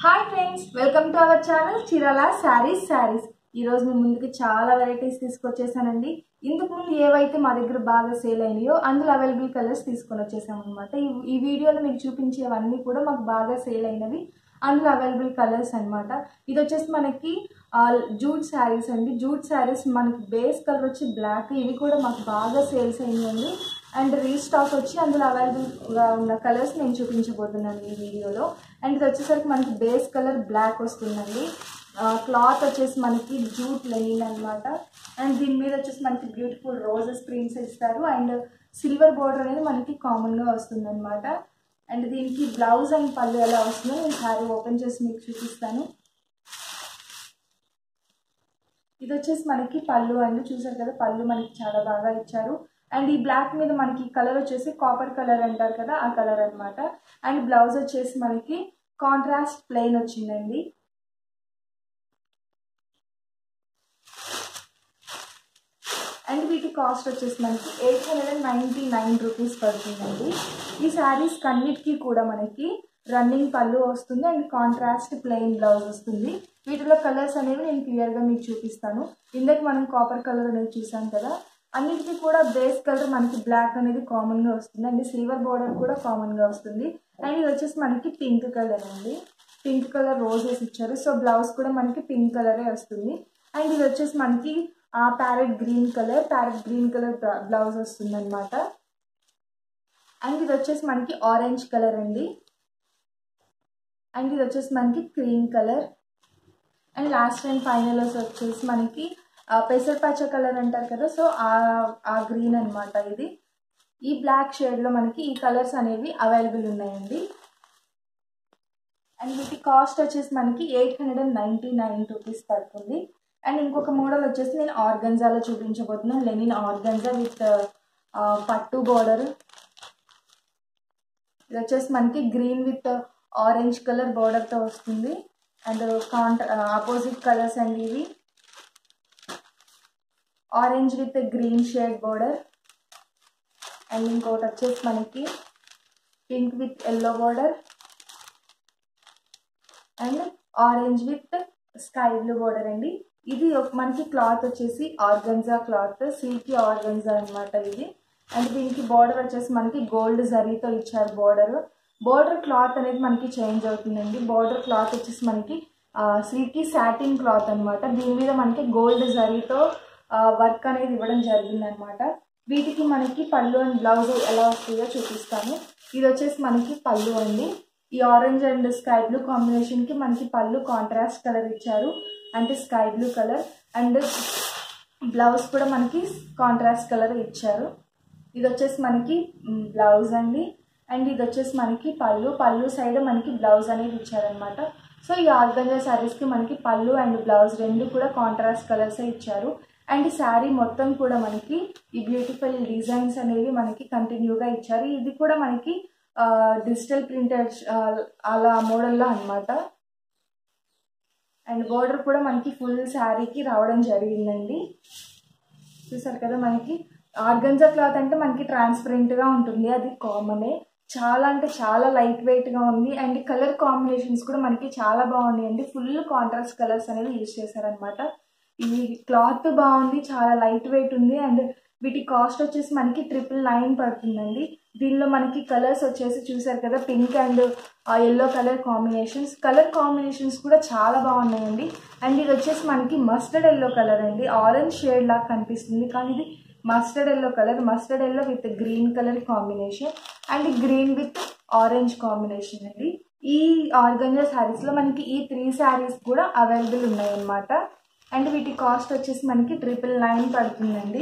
hi friends welcome to our channel Chirala saris saris ఈరోజు మీ ముందుకి చాలా వెరైటీస్ తీసుకొచ్చేసానండి ఇంతకు ముందు ఏవైతే మా దగ్గర బాగా సేల్ అయినాయో అందులో అవైలబుల్ కలర్స్ తీసుకొని వచ్చేసాం అనమాట ఈ వీడియోలో మీకు చూపించేవన్నీ కూడా మాకు బాగా సేల్ అయినవి అందులో అవైలబుల్ కలర్స్ అన్నమాట ఇది వచ్చేసి మనకి జూట్ శారీస్ అండి జూట్ శారీస్ మనకి బేస్ కలర్ వచ్చి బ్లాక్ ఇవి కూడా మాకు బాగా సేల్స్ అయినాయండి అండ్ రీస్టాక్ వచ్చి అందులో అవైలబుల్గా ఉన్న కలర్స్ నేను చూపించబోతున్నాను ఈ వీడియోలో అండ్ ఇది వచ్చేసరికి మనకి బేస్ కలర్ బ్లాక్ వస్తుందండి క్లాత్ వచ్చేసి మనకి జూట్ లెనిన్ అనమాట అండ్ దీని మీద వచ్చేసి మనకి బ్యూటిఫుల్ రోజెస్ ప్రింట్స్ ఇస్తారు అండ్ సిల్వర్ బోర్డర్ అనేది మనకి కామన్గా వస్తుంది అనమాట అండ్ దీనికి బ్లౌజ్ అండ్ పళ్ళు ఎలా వస్తుందో నేను శారీ ఓపెన్ చేసి మీకు చూపిస్తాను ఇది వచ్చేసి మనకి పళ్ళు అండి చూసారు కదా పళ్ళు మనకి చాలా బాగా ఇచ్చారు అండ్ ఈ బ్లాక్ మీద మనకి కలర్ వచ్చేసి కాపర్ కలర్ అంటారు కదా ఆ కలర్ అనమాట అండ్ బ్లౌజ్ వచ్చేసి మనకి కాంట్రాస్ట్ ప్లెయిన్ వచ్చిందండి అండ్ వీటి కాస్ట్ వచ్చేసి మనకి eight hundred and ninety nine rupees పడుతుందండి ఈ శారీస్ కన్నిటికీ కూడా మనకి రన్నింగ్ పళ్ళు వస్తుంది అండ్ కాంట్రాస్ట్ ప్లెయిన్ బ్లౌజ్ వస్తుంది వీటిలో కలర్స్ అనేవి నేను క్లియర్గా మీకు చూపిస్తాను ఇందాక మనం కాపర్ కలర్ అనేది చూసాం కదా అన్నిటికీ కూడా బేస్ కలర్ మనకి బ్లాక్ అనేది కామన్గా వస్తుంది అండ్ సిల్వర్ బోర్డర్ కూడా కామన్గా వస్తుంది అండ్ ఇది వచ్చేసి మనకి పింక్ కలర్ అండి పింక్ కలర్ రోజెస్ ఇచ్చారు సో బ్లౌజ్ కూడా మనకి పింక్ కలరే వస్తుంది అండ్ ఇది వచ్చేసి మనకి ఆ parrot green colour parrot green colour blouse వస్తుంది అనమాట అండ్ ఇది వచ్చేసి మనకి ఆరెంజ్ కలర్ అండి అండ్ ఇది వచ్చేసి మనకి cream colour and last and final వచ్చేసి మనకి పెసర్ పచ్చ కలర్ అంటారు కదా సో ఆ గ్రీన్ అనమాట ఇది ఈ బ్లాక్ షేడ్లో మనకి ఈ కలర్స్ అనేవి అవైలబుల్ ఉన్నాయండి అండ్ వీటి కాస్ట్ వచ్చేసి మనకి eight hundred and ninety nine rupees పడుతుంది అండ్ ఇంకొక మోడల్ వచ్చేసి నేను ఆర్గన్జాలో చూపించబోతున్నాను లెనిన్ ఆర్గన్జా విత్ పట్టు బోర్డర్ ఇది వచ్చేసి మనకి గ్రీన్ విత్ ఆరెంజ్ కలర్ బోర్డర్తో వస్తుంది అండ్ కాంట్ర ఆపోజిట్ కలర్స్ అండి ఇవి orange with green shade border and ఇంకోటి వచ్చేసి మనకి pink with yellow border and orange with sky blue border అండి ఇది మనకి క్లాత్ వచ్చేసి ఆర్గన్జా క్లాత్ సిల్కీ ఆర్గన్జా అనమాట ఇది అండ్ దీనికి బోర్డర్ వచ్చేసి మనకి గోల్డ్ జరీతో ఇచ్చారు బోర్డర్ బోర్డర్ క్లాత్ అనేది మనకి చేంజ్ అవుతుందండి బోర్డర్ క్లాత్ వచ్చేసి మనకి సిల్కీ సాటిన్ క్లాత్ అనమాట దీని మీద మనకి గోల్డ్ జరీతో వర్క్ అనేది ఇవ్వడం జరిగిందనమాట వీటికి మనకి పళ్ళు అండ్ బ్లౌజ్ ఎలా వస్తుందో చూపిస్తాను ఇది వచ్చేసి మనకి పళ్ళు అండి ఈ ఆరెంజ్ అండ్ స్కై బ్లూ కాంబినేషన్కి మనకి పళ్ళు కాంట్రాస్ట్ కలర్ ఇచ్చారు అంటే sky blue colour and blouse కూడా మనకి కాంట్రాస్ట్ కలర్ ఇచ్చారు ఇది వచ్చేసి మనకి బ్లౌజ్ అండి అండ్ ఇది వచ్చేసి మనకి పళ్ళు పళ్ళు సైడ్ మనకి బ్లౌజ్ అనేది ఇచ్చారనమాట సో ఈ ఆర్గంజా శారీస్కి మనకి పళ్ళు అండ్ బ్లౌజ్ రెండు కూడా కాంట్రాస్ట్ కలర్సే ఇచ్చారు అండ్ శారీ మొత్తం కూడా మనకి ఈ బ్యూటిఫుల్ డిజైన్స్ అనేవి మనకి కంటిన్యూగా ఇచ్చారు ఇది కూడా మనకి డిజిటల్ ప్రింటెడ్ అలా మోడల్లో అనమాట అండ్ బోర్డర్ కూడా మనకి ఫుల్ శారీకి రావడం జరిగిందండి చూసారు కదా మనకి ఆర్గంజా క్లాత్ అంటే మనకి ట్రాన్స్పరెంట్గా ఉంటుంది అది కామనే చాలా అంటే చాలా లైట్ వెయిట్గా ఉంది అండ్ కలర్ కాంబినేషన్స్ కూడా మనకి చాలా బాగున్నాయి అండి ఫుల్ కాంట్రాస్ట్ కలర్స్ అనేవి యూజ్ చేశారనమాట ఈ క్లాత్ బాగుంది చాలా లైట్ వెయిట్ ఉంది అండ్ వీటి కాస్ట్ వచ్చేసి మనకి ట్రిపుల్ నైన్ పడుతుందండి దీనిలో మనకి కలర్స్ వచ్చేసి చూసారు కదా pink and yellow colour combinations colour combinations కూడా చాలా బాగున్నాయండి అండ్ ఇది వచ్చేసి మనకి మస్టర్డ్ ఎల్లో కలర్ అండి ఆరెంజ్ షేడ్ లాగా కనిపిస్తుంది కానీ ఇది mustard yellow colour mustard yellow with green colour combination and green with orange combination అండి ఈ ఆర్గంజా శారీస్లో మనకి ఈ త్రీ శారీస్ కూడా అవైలబుల్ ఉన్నాయన్నమాట అండ్ వీటి కాస్ట్ వచ్చేసి మనకి ట్రిపుల్ నైన్ పడుతుందండి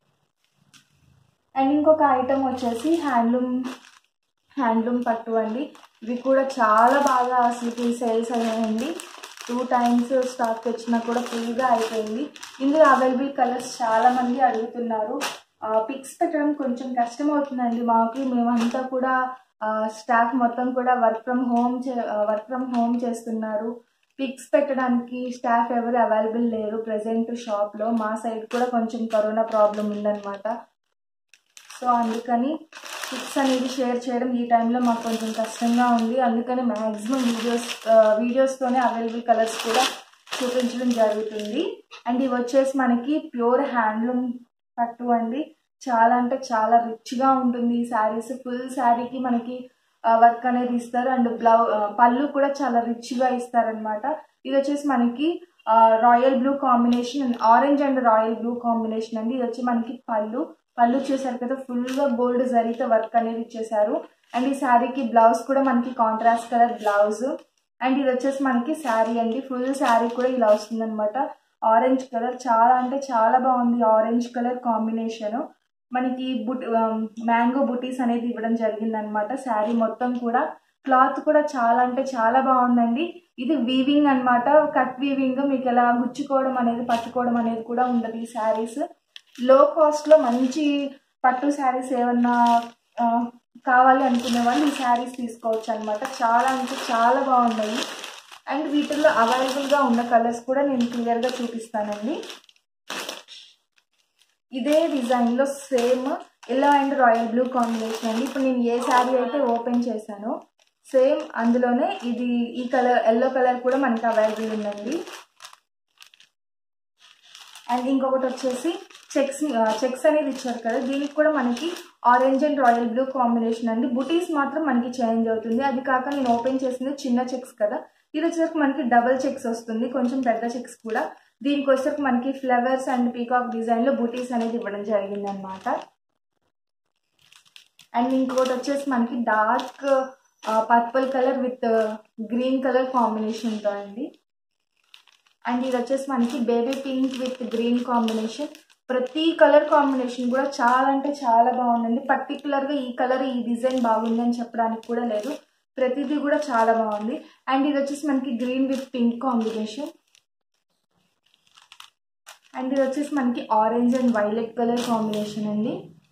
అండ్ ఇంకొక ఐటమ్ వచ్చేసి హ్యాండ్లూమ్ హ్యాండ్లూమ్ పట్టు అండి ఇవి కూడా చాలా బాగా అసలుకి సేల్స్ అయ్యాయండి టూ టైమ్స్ స్టాక్ తెచ్చినా కూడా ఫ్రీగా అయిపోయింది ఇందులో అవైలబుల్ కలర్స్ చాలామంది అడుగుతున్నారు పిక్స్ పెట్టడం కొంచెం కష్టం అవుతుందండి మాకు మేమంతా కూడా స్టాఫ్ మొత్తం కూడా వర్క్ ఫ్రమ్ హోమ్ చే వర్క్ ఫ్రమ్ హోమ్ చేస్తున్నారు పిక్స్ పెట్టడానికి స్టాఫ్ ఎవరు అవైలబుల్ లేరు ప్రజెంట్ షాప్లో మా సైడ్ కూడా కొంచెం కరోనా ప్రాబ్లం ఉందన్నమాట సో అందుకని పిక్స్ అనేది షేర్ చేయడం ఈ టైంలో మాకు కొంచెం కష్టంగా ఉంది అందుకని మ్యాక్సిమం వీడియోస్ వీడియోస్తోనే అవైలబుల్ కలర్స్ కూడా చూపించడం జరుగుతుంది అండ్ ఇవి వచ్చేసి మనకి ప్యూర్ హ్యాండ్లూమ్ పట్టు అండి చాలా అంటే చాలా రిచ్గా ఉంటుంది ఈ శారీస్ ఫుల్ శారీకి మనకి వర్క్ అనేది ఇస్తారు అండ్ బ్లౌ పళ్ళు కూడా చాలా రిచ్గా ఇస్తారనమాట ఇది వచ్చేసి మనకి royal blue combination orange and royal blue combination అండి ఇది వచ్చి మనకి పళ్ళు పళ్ళు చూసారు కదా ఫుల్గా గోల్డ్ జరీతో వర్క్ అనేది ఇచ్చేసారు అండ్ ఈ శారీకి బ్లౌజ్ కూడా మనకి కాంట్రాస్ట్ కలర్ బ్లౌజ్ అండ్ ఇది వచ్చేసి మనకి శారీ అండి ఫుల్ శారీ కూడా ఇలా వస్తుందన్నమాట ఆరెంజ్ కలర్ చాలా అంటే చాలా బాగుంది ఆరెంజ్ కలర్ కాంబినేషన్ మనకి బుట్ మ్యాంగో బుటీస్ అనేది ఇవ్వడం జరిగిందనమాట శారీ మొత్తం కూడా క్లాత్ కూడా చాలా అంటే చాలా బాగుందండి ఇది వీవింగ్ అనమాట కట్ వీవింగ్ మీకు ఎలా గుచ్చుకోవడం అనేది పట్టుకోవడం అనేది కూడా ఉండదు ఈ శారీస్ లో కాస్ట్లో మంచి పట్టు శారీస్ ఏమన్నా కావాలి అనుకునే వాళ్ళు ఈ శారీస్ తీసుకోవచ్చు అనమాట చాలా అంటే చాలా బాగున్నాయి అండ్ వీటిల్లో అవైలబుల్గా ఉన్న కలర్స్ కూడా నేను క్లియర్గా చూపిస్తానండి ఇదే డిజైన్లో same yellow and royal blue combination అండి ఇప్పుడు నేను ఏ శారీ అయితే ఓపెన్ చేశానో సేమ్ అందులోనే ఇది ఈ కలర్ ఎల్లో కలర్ కూడా మనకి అవైలబుల్ ఉందండి అండ్ ఇంకొకటి వచ్చేసి చెక్స్ చెక్స్ అనేది ఇచ్చారు కదా దీనికి కూడా మనకి orange and royal blue combination అండి బుటీస్ మాత్రం మనకి చేంజ్ అవుతుంది అది కాక నేను ఓపెన్ చేసింది చిన్న చెక్స్ కదా ఇది వచ్చేసరికి మనకి డబల్ చెక్స్ వస్తుంది కొంచెం పెద్ద చెక్స్ కూడా దీనికి వచ్చేసరికి మనకి ఫ్లవర్స్ అండ్ పీకాక్ డిజైన్లో బుటీస్ అనేది ఇవ్వడం జరిగింది అనమాట అండ్ ఇంకొకటి వచ్చేసి మనకి dark purple colour with green colour కాంబినేషన్తో అండి అండ్ ఇది వచ్చేసి మనకి baby pink with green combination ప్రతి కలర్ కాంబినేషన్ కూడా చాలా అంటే చాలా బాగుందండి పర్టికులర్గా ఈ కలర్ ఈ డిజైన్ బాగుంది అని చెప్పడానికి కూడా లేదు ప్రతిదీ కూడా చాలా బాగుంది అండ్ ఇది వచ్చేసి మనకి green with pink combination and ఇది వచ్చేసి మనకి orange and violet colour combination అండి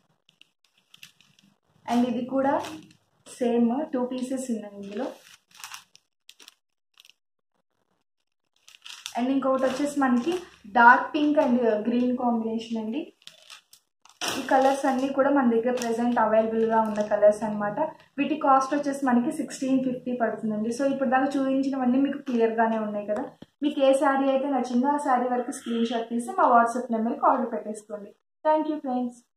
అండ్ ఇది కూడా సేమ్ టూ పీసెస్ ఉన్నాయి ఇందులో అండ్ ఇంకొకటి వచ్చేసి మనకి dark pink and green combination అండి ఈ కలర్స్ అన్నీ కూడా మన దగ్గర ప్రెసెంట్ అవైలబుల్గా ఉన్న కలర్స్ అనమాట వీటి కాస్ట్ వచ్చేసి మనకి సిక్స్టీన్ ఫిఫ్టీ పడుతుందండి సో ఇప్పుడు దాకా చూపించినవన్నీ మీకు క్లియర్గానే ఉన్నాయి కదా మీకు ఏ శారీ అయితే నచ్చిందో ఆ శారీ వరకు స్క్రీన్ షాట్ తీసి మా వాట్సాప్ నెంబర్కి ఆర్డర్ పెట్టేసుకోండి థ్యాంక్ యూ ఫ్రెండ్స్